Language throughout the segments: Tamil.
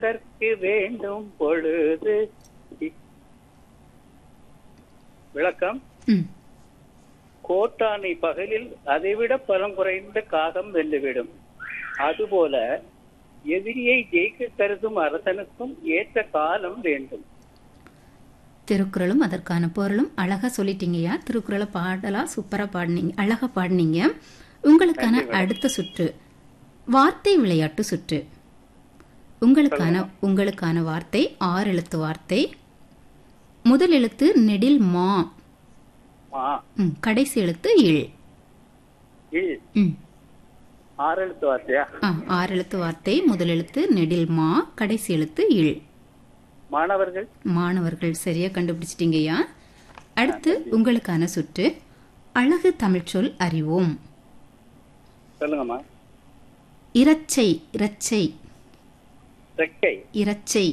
கற்கு வேண்டும் பொழுது விளக்கம் ம் கோட்டானை பகலில் அதைவிட பலம் குறைந்த காகம் வென்றுவிடும் அதுபோல எதிரியை ஜெயிக்க கருதும் அரசனுக்கும் ஏற்ற காலம் வேண்டும் திருக்குறளும் அதற்கான பொருளும் அழகா சொல்லிட்டீங்கய்யா திருக்குறளை பாடலா சூப்பரா பாடினீங்க அழகா பாடினீங்க உங்களுக்கான அடுத்த சுற்று வார்த்தை விளையாட்டு சுற்று உங்களுக்கான உங்களுக்கான வார்த்தை ஆறு எழுத்து வார்த்தை முதல் எழுத்து நெடில் மா மா ம், கடைசி எழுத்து இல் இல் ம் ஆறு எழுத்து வார்த்தையா ஆ ஆறு எழுத்து வார்த்தை முதல் எழுத்து நெடில் மா கடைசி எழுத்து இல் மாணவர்கள் மாணவர்கள் சரியா கண்டுபிடிச்சிட்டீங்கய்யா அடுத்து உங்களுக்கான சுற்று அழகு தமிழ்ச்சொல் அறிவோம் சொல்லுங்கம்மா இறச்சை இறச்சை ரெக்கை இறச்சை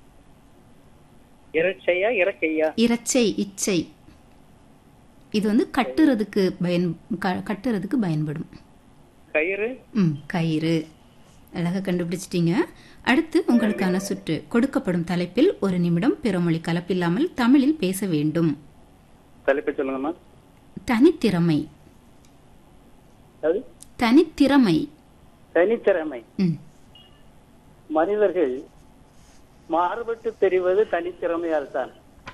இறச்சையா இறக்கையா இறச்சை இச்சை இது வந்து கட்டுறதுக்கு பயன் க- கட்டுறதுக்கு பயன்படும் கயிறு ம் கயிறு அழகா கண்டுபிடிச்சிட்டீங்க அடுத்து உங்களுக்கான சுற்று கொடுக்கப்படும் தலைப்பில் ஒரு நிமிடம் பிறமொழி கலப்பில்லாமல் தமிழில் பேச வேண்டும் தலைப்பு சொல்லுங்கம்மா தனித்திறமை அது தனித்திறமை தனித்திறமை ம் மனிதர்கள் மாறுபட்டு தெரிவது தனித்திறமையால் தான்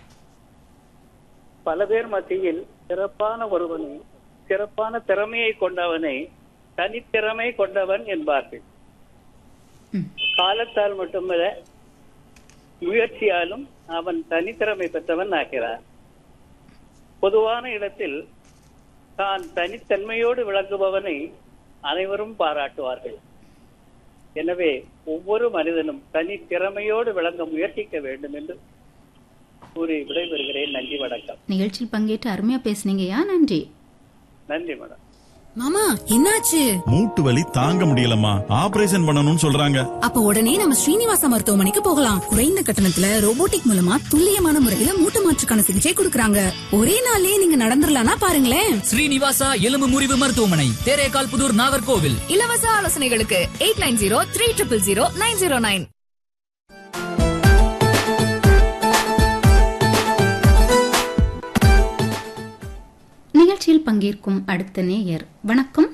பல பேர் மத்தியில் சிறப்பான ஒருவனை சிறப்பான திறமையை கொண்டவனை தனித்திறமை கொண்டவன் என்பார்கள் ம் காலத்தால் மட்டுமல்ல முயற்சியாலும் அவன் தனித்திறமை பெற்றவன் ஆகிறார் பொதுவான இடத்தில் தான் தனித்தன்மையோடு விளங்குபவனை அனைவரும் பாராட்டுவார்கள் எனவே ஒவ்வொரு மனிதனும் தனி திறமையோடு விளங்க முயற்சிக்க வேண்டும் என்று கூறி விடைபெறுகிறேன் நன்றி வணக்கம் நிகழ்ச்சியில் பங்கேற்று அருமையா பேசுனீங்கய்யா நன்றி நன்றி மேடம் மாமா என்னாச்சு மூட்டு வலி தாங்க முடியலம்மா ஆபரேஷன் பண்ணணும்னு சொல்றாங்க அப்ப உடனே நம்ம ஸ்ரீனிவாசா மருத்துவமனைக்கு போகலாம் குறைந்த கட்டணத்துல ரோபோட்டிக் மூலமா துல்லியமான முறையில மூட்டு மாற்றுக்கான சிகிச்சை கொடுக்கறாங்க ஒரே நாள்லயே நீங்க நடந்துடலாம்னா பாருங்களேன் ஸ்ரீனிவாசா எலும்பு முறிவு மருத்துவமனை தேரேகால் புதூர் நாகர்கோவில் இலவச ஆலோசனைகளுக்கு eight nine zero three triple zero nine zero nine நிகழ்ச்சியில் பங்கேற்கும் அடுத்த நேயர் வணக்கம்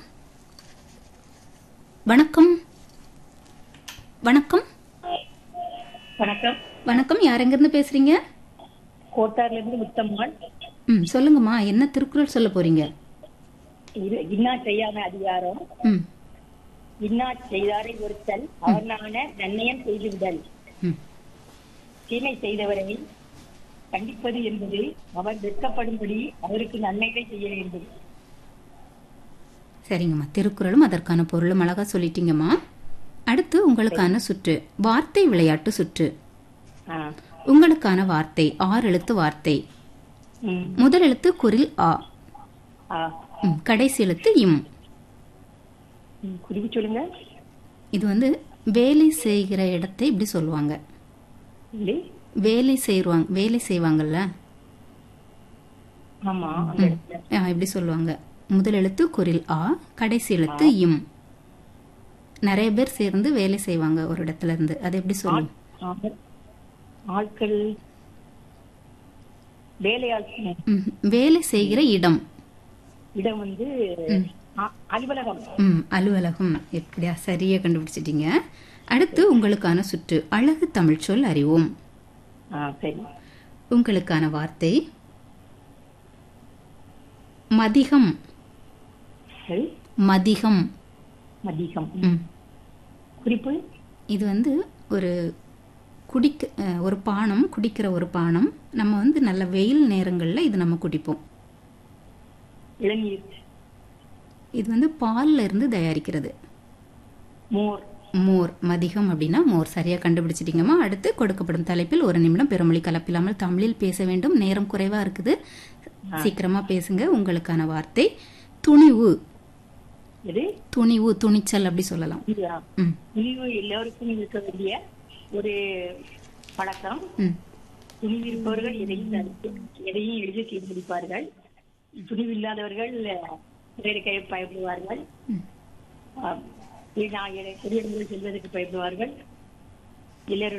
வணக்கம் வணக்கம் வணக்கம் வணக்கம் யார் எங்கிருந்து பேசுறீங்க கோட்டார்ல இருந்து முத்தம்மாள் ம் சொல்லுங்கம்மா என்ன திருக்குறள் சொல்ல போறீங்க இது இன்னா செய்யாத அதிகாரம் ம் இன்னா செய்தாரை ஒருத்தல் அவனான நன்னயம் செய்துவிடல் ம் தீமை செய்தவரை கண்டிப்பது என்பது அவர் வெட்கப்படும்படி அவருக்கு நன்மைகளை செய்ய வேண்டும் சரிங்கம்மா திருக்குறளும் அதற்கான பொருளும் அழகா சொல்லிட்டீங்கம்மா அடுத்து உங்களுக்கான சுற்று வார்த்தை விளையாட்டு சுற்று ஆ. உங்களுக்கான வார்த்தை ஆறு எழுத்து வார்த்தை ம். முதல் எழுத்து குரில் ஆ ஆ. ம், கடைசி எழுத்து இம் ம், குறிப்பு சொல்லுங்க இது வந்து வேலை செய்கிற இடத்தை இப்படி சொல்லுவாங்க இல்லை வேலை செய்வாங்க வேலை செய்வாங்கல்ல ஆமா அந்த இடத்துல. ஆ, இப்படி சொல்லுவாங்க முதல் எழுத்து குரில் ஆ கடைசி எழுத்து இம் நிறைய பேர் சேர்ந்து வேலை செய்வாங்க ஒரு இடத்துல இருந்து அது எப்படி சொல்லுவோம் ஆ. ஆட்கள் வேலையாட்கள் ம், வேலை செய்கிற இடம் இடம் வந்து அ- அலுவலகம் ம் அலுவலகம் எப்படியா சரியா கண்டுபிடிச்சிட்டீங்க அடுத்து உங்களுக்கான சுற்று அழகு தமிழ் சொல் அறிவோம் ஆ, சரி உங்களுக்கான வார்த்தை மதிகம் சரி மதிகம் மதியம் ம் குறிப்பு இது வந்து ஒரு குடிக்க அஹ், ஒரு பானம் குடிக்கிற ஒரு பானம் நம்ம வந்து நல்ல வெயில் நேரங்களில் இது நம்ம குடிப்போம் இளநீர் இது வந்து பால்ல இருந்து தயாரிக்கிறது மோர் மோர் மதிகம் அப்படின்னா மோர் சரியா கண்டுபிடிச்சிட்டீங்கம்மா அடுத்து கொடுக்கப்படும் தலைப்பில் ஒரு நிமிடம் பிறமொழி கலப்பில்லாமல் தமிழில் பேச வேண்டும் நேரம் குறைவா இருக்குது சீக்கிரமா பேசுங்க உங்களுக்கான வார்த்தை துணிவு இது துணிவு துணிச்சல் அப்படி சொல்லலாம் இல்லையா ம் துணிவு எல்லோருக்கும் இருக்க வேண்டிய ஒரு பழக்கம் ம் துணிவு இருப்பவர்கள் எதையும் தடுத்து- எதையும் எளிதில் செய்து முடிப்பார்கள் துணிவு இல்லாதவர்கள் வேறு கை பயப்படுவார்கள் ம். ஆம். நான் எ- பெரிய இடங்களில் செல்வதற்கு பயப்படுவார்கள் இளையர்